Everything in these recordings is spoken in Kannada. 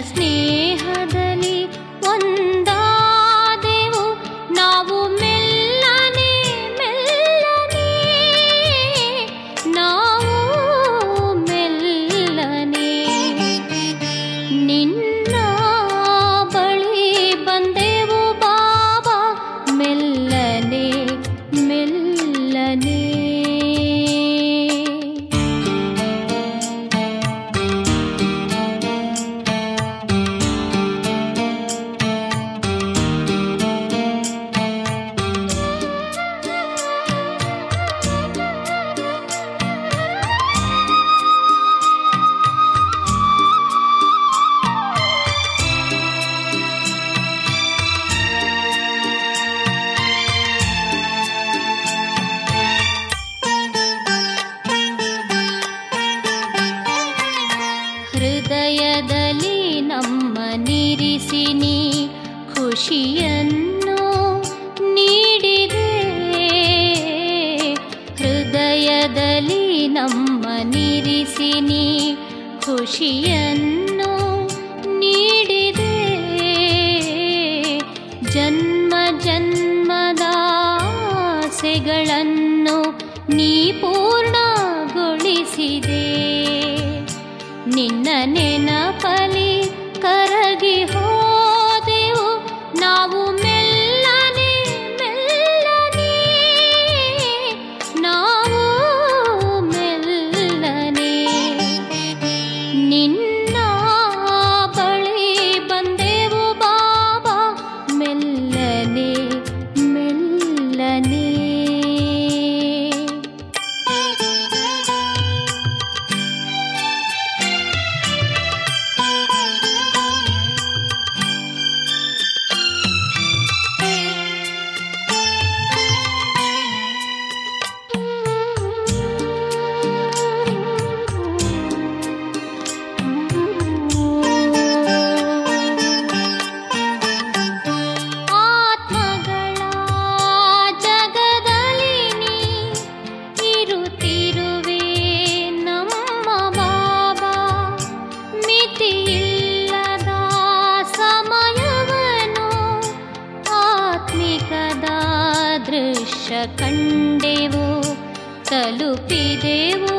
ಸ್ನೇಹದಲ್ಲಿ ಒಂದಾದೆವು ನಾವು ಮೆಲ್ಲನೆ ಮೆಲ್ಲನೆ ನಾವು ಮೆಲ್ಲನೆ ನಿನ್ನ ಬಳಿ ಬಂದೆವು ಬಾಬಾ ಮೆಲ್ಲನೆ ಮೆಲ್ಲನೆ ಹೃದಯದಲ್ಲಿ ನಮ್ಮ ನಿರಿಸಿನಿ ಖುಷಿಯನ್ನು ನೀಡಿದೆ ಹೃದಯದಲ್ಲಿ ನಮ್ಮ ನಿರಿಸಿನಿ ಖುಷಿಯನ್ನು ನೀಡಿದೆ ಜನ್ಮ ಜನ್ಮದ ಆಸೆಗಳನ್ನು ನೀ ಪೂರ್ಣಗೊಳಿಸಿದೆ ನಿನ್ನ ನೆನಪಲಿ ಕರಗಿ ಹೋದೆವು ನಾವು ಮೆಲ್ಲನೆ ಮೆಲ್ಲನೆ ನಾವು ಮೆಲ್ಲನೆ ನಿನ್ನ ಬಳಿ ಬಂದೆವು ಬಾಬಾ ಮೆಲ್ಲನೆ ಮೆಲ್ಲನೆ ಆತ್ಮಗಳ ಜಗದಲ್ಲಿ ನೀ ಇರುತ್ತಿರುವೆ ನಮ್ಮ ಬಾಬಾ ಮಿತಿಯಿಲ್ಲದ ಸಮಯವನ್ನು ಆತ್ಮಿಕದ ದೃಶ್ಯ ಕಂಡೆವು ತಲುಪಿದೆವು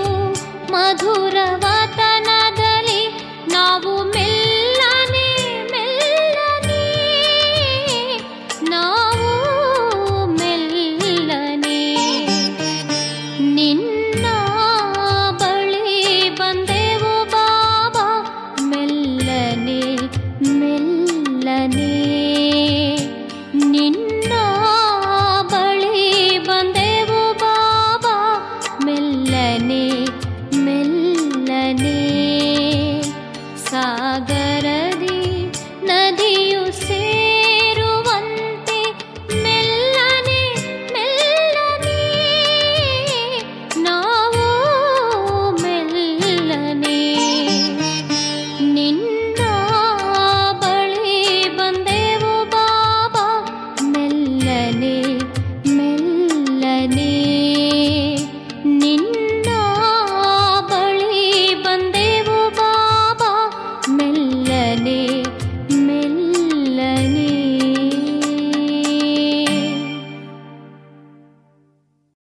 ಮಧುರವತನದಲ್ಲಿ ನಾವು ಮೆಲ್ಲನೆ ಮೆಲ್ಲನೆ ನಾವು ಮೆಲ್ಲನೆ ನಿನ್ನ ಬಳಿ ಬಂದೆವು ಬಾಬಾ ಮೆಲ್ಲನೆ ಮೆಲ್ಲನೆ ನಿನ್ನ ಬಳಿ ಬಂದೆವು ಬಾಬಾ ಮೆಲ್ಲನೆ ಮೆಲ್ಲನೆ